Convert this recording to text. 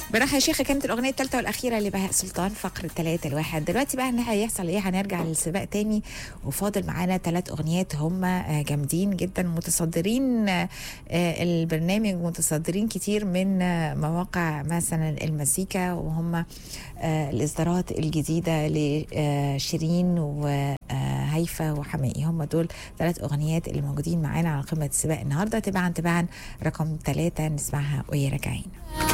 براحة يا شيخة كانت الأغنية الثالثة والأخيرة لبهاء سلطان فقرة ثلاثة الواحد دلوقتي بقى إن هيحصل إيه هنرجع للسباق تاني وفاضل معانا ثلاث أغنيات هم آه، جامدين جدا متصدرين آه، آه، البرنامج متصدرين كتير من آه، مواقع مثلا المزيكا وهم آه، الإصدارات الجديدة لشيرين وهيفا وحمائي هم دول ثلاث أغنيات اللي موجودين معانا على قمة السباق النهاردة تباعا تباعا رقم ثلاثة نسمعها وهي راجعين